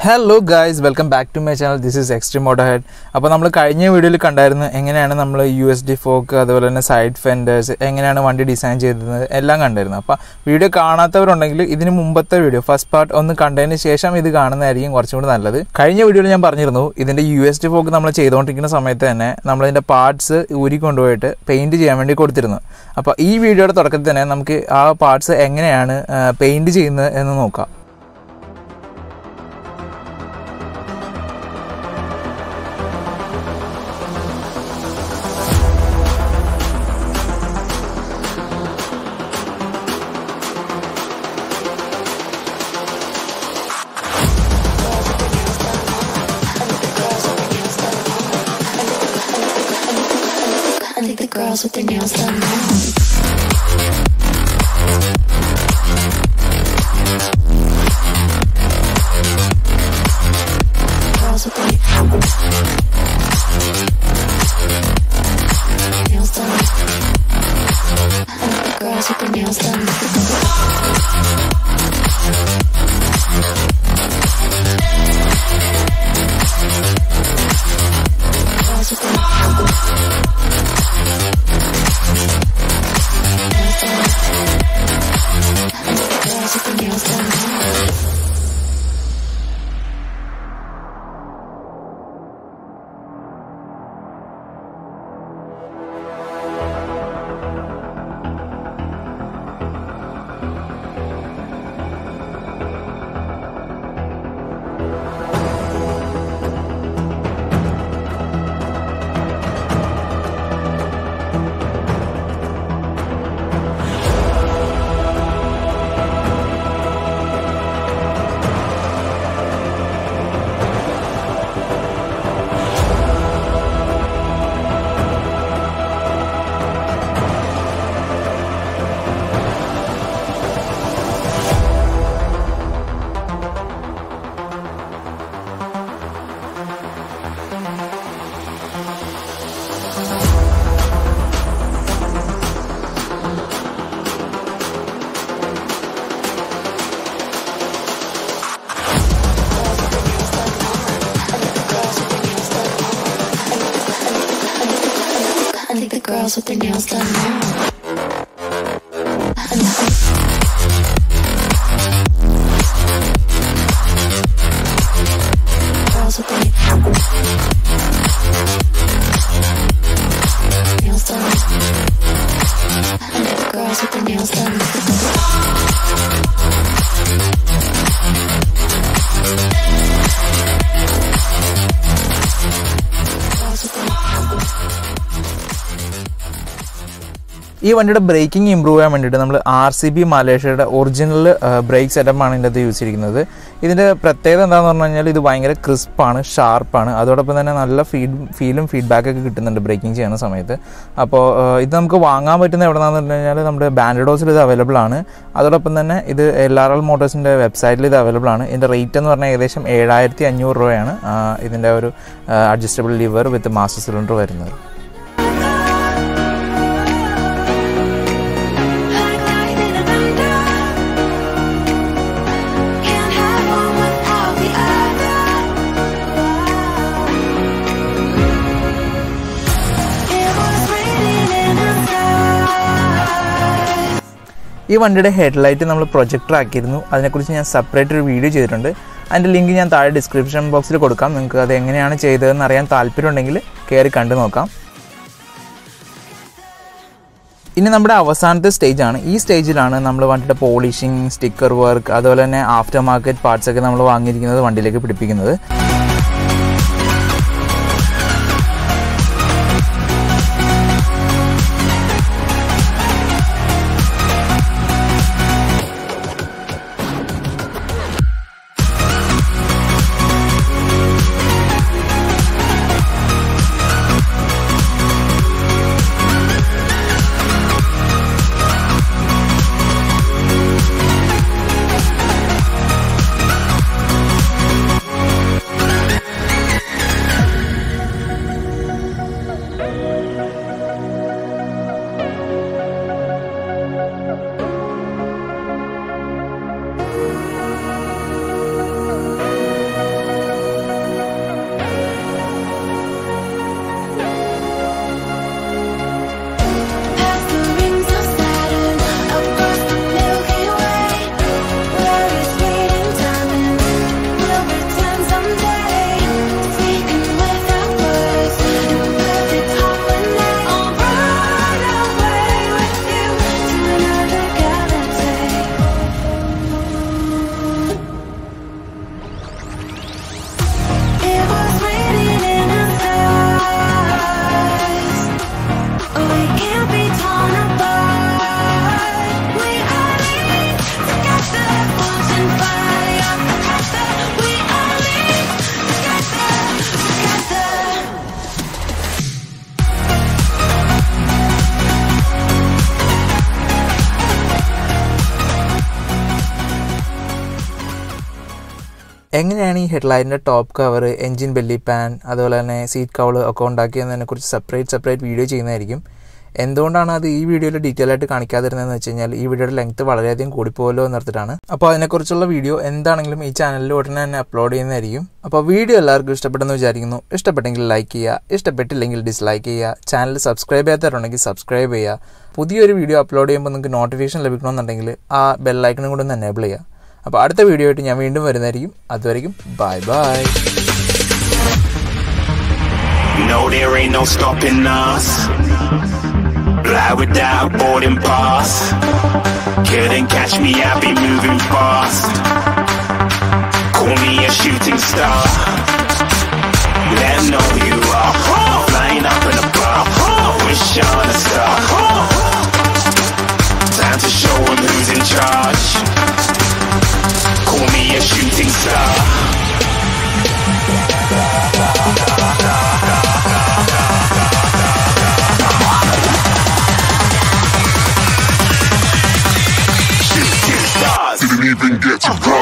Hello guys welcome back to my channel this is extreme auto head അപ്പോൾ നമ്മൾ കഴിഞ്ഞ വീഡിയോയിൽ കണ്ടായിരുന്നു എങ്ങനെയാണ് നമ്മൾ യു എസ് ഡി ഫോക്ക് അതുപോലെ തന്നെ സൈഡ് ഫെൻഡേഴ്സ് എങ്ങനെയാണ് വണ്ടി ഡിസൈൻ ചെയ്തത് എല്ലാം കണ്ടായിരുന്നു അപ്പോൾ വീഡിയോ കാണാത്തവരുണ്ടെങ്കിൽ ഇതിന് മുമ്പത്തെ വീഡിയോ ഫസ്റ്റ് പാർട്ട് ഒന്ന് കണ്ടതിന് ശേഷം ഇത് കാണുന്നതായിരിക്കും കുറച്ചും കൂടി നല്ലത് കഴിഞ്ഞ വീഡിയോയിൽ ഞാൻ പറഞ്ഞിരുന്നു ഇതിൻ്റെ യു എസ് ഡി ഫോക്ക് നമ്മൾ ചെയ്തുകൊണ്ടിരിക്കുന്ന സമയത്ത് തന്നെ നമ്മളിതിൻ്റെ പാർട്സ് ഊരി കൊണ്ടുപോയിട്ട് പെയിൻറ്റ് ചെയ്യാൻ വേണ്ടി കൊടുത്തിരുന്നു അപ്പോൾ ഈ വീഡിയോയുടെ തുടക്കത്തിൽ തന്നെ നമുക്ക് ആ പാർട്സ് എങ്ങനെയാണ് പെയിൻറ്റ് ചെയ്യുന്നത് എന്ന് നോക്കാം I think the girls with their nails done now. Girls with their nails done. I think the girls with their nails done. Girls with their nails done. I think the girls with their nails done. I think the girls with their nails done now. Girls with their nails done. I think the girls with their nails done. Girls with their ഈ വണ്ടിയുടെ breaking improve ചെയ്യാൻ വേണ്ടിയിട്ട് നമ്മൾ R C B മലേഷ്യയുടെ original brake സെറ്റപ്പാണ് ഇതിൻ്റെ അത് use ചെയ്തിരിക്കുന്നത് ഇതിൻ്റെ പ്രത്യേകത എന്താണെന്ന് പറഞ്ഞു കഴിഞ്ഞാൽ ഇത് ഭയങ്കര ക്രിസ്പാണ് ഷാർപ്പാണ് അതോടൊപ്പം തന്നെ നല്ല ഫീഡ് ഫീലും ഫീഡ്ബാക്കൊക്കെ കിട്ടുന്നുണ്ട് ബ്രേക്കിംഗ് ചെയ്യുന്ന സമയത്ത് അപ്പോൾ ഇത് നമുക്ക് വാങ്ങാൻ പറ്റുന്ന എവിടെയാണെന്ന് പറഞ്ഞു കഴിഞ്ഞാൽ നമ്മുടെ ബാൻഡഡോസിൽ ഇത് അവൈലബിൾ ആണ് അതോടൊപ്പം തന്നെ ഇത് എൽ ആർ എൽ മോട്ടോഴ്സിൻ്റെ വെബ്സൈറ്റിൽ ഇത് അവൈലബിൾ ആണ് ഇതിൻ്റെ റേറ്റ് എന്ന് പറഞ്ഞാൽ ഏകദേശം ഏഴായിരത്തി അഞ്ഞൂറ് രൂപയാണ് ആ, ഇതിൻ്റെ ഒരു adjustable lever with master cylinder വരുന്നത് Can't have one without the other. It was raining in the sky. ഈ വണ്ടിയുടെ ഹെഡ്ലൈറ്റ് നമ്മൾ പ്രൊജക്ടർ ആക്കിയിരുന്നു അതിനെക്കുറിച്ച് ഞാൻ സെപ്പറേറ്റ് ഒരു വീഡിയോ ചെയ്തിട്ടുണ്ട് അതിൻ്റെ ലിങ്ക് ഞാൻ താഴെ ഡിസ്ക്രിപ്ഷൻ ബോക്സിൽ കൊടുക്കാം നിങ്ങൾക്ക് അത് എങ്ങനെയാണ് ചെയ്തതെന്ന് അറിയാൻ താല്പര്യമുണ്ടെങ്കിൽ കയറി കണ്ടു നോക്കാം ഇനി നമ്മുടെ അവസാനത്തെ സ്റ്റേജാണ് ഈ സ്റ്റേജിലാണ് നമ്മൾ വണ്ടിയുടെ പോളിഷിങ് സ്റ്റിക്കർ വർക്ക് അതുപോലെ തന്നെ ആഫ്റ്റർ മാർക്കറ്റ് പാർട്സ് ഒക്കെ നമ്മൾ വാങ്ങിയിരിക്കുന്നത് വണ്ടിയിലേക്ക് പിടിപ്പിക്കുന്നത് I എങ്ങനെയാണ് ഈ ഹെഡ്ലൈറ്റിൻ്റെ top cover engine belly pan അതുപോലെ തന്നെ സീറ്റ് കവൾ ഒക്കെ ഉണ്ടാക്കിയതിനെക്കുറിച്ച് സെപ്പറേറ്റ് സെപ്പറേറ്റ് വീഡിയോ ചെയ്യുന്നതായിരിക്കും എന്തുകൊണ്ടാണ് അത് ഈ വീഡിയോയിൽ ഡീറ്റെയിൽ ആയിട്ട് കാണിക്കാതിരുന്നതെന്ന് വെച്ച് കഴിഞ്ഞാൽ ഈ വീഡിയോയുടെ ലെങ്ത് വളരെയധികം കൂടിപ്പോയല്ലോ എന്നർത്ഥിട്ടാണ് അപ്പോൾ അതിനെക്കുറിച്ചുള്ള വീഡിയോ എന്താണെങ്കിലും ഈ ചാനലിൽ ഉടനെ തന്നെ അപ്ലോഡ് ചെയ്യുന്നതായിരിക്കും അപ്പോൾ വീഡിയോ എല്ലാവർക്കും ഇഷ്ടപ്പെട്ടെന്ന് വിചാരിക്കുന്നു ഇഷ്ടപ്പെട്ടെങ്കിൽ ലൈക്ക് ചെയ്യുക ഇഷ്ടപ്പെട്ടില്ലെങ്കിൽ ഡിസ്ലൈക്ക് ചെയ്യുക ചാനൽ സബ്സ്ക്രൈബ് ചെയ്യാത്തവരുണ്ടെങ്കിൽ സബ്സ്ക്രൈബ് ചെയ്യുക പുതിയൊരു വീഡിയോ അപ്ലോഡ് ചെയ്യുമ്പോൾ നിങ്ങൾക്ക് നോട്ടിഫിക്കേഷൻ ലഭിക്കണമെന്നുണ്ടെങ്കിൽ ആ ബെല്ലൈക്കണും കൂടെ ഒന്ന് എനേബിൾ ചെയ്യുക അപ്പോൾ അടുത്ത വീഡിയോ ആയിട്ട് ഞാൻ വീണ്ടും വരുന്നതായിരിക്കും അതുവരെയും bye bye No, there ain't no stopping us. Fly without boarding pass. Couldn't catch me, I'll be moving fast. Call me a shooting star. Let 'em know who you are. Flying up in a bar. Wish on a star. Time to show 'em who's in charge. Call me a shooting star. Shooting stars. Didn't even get to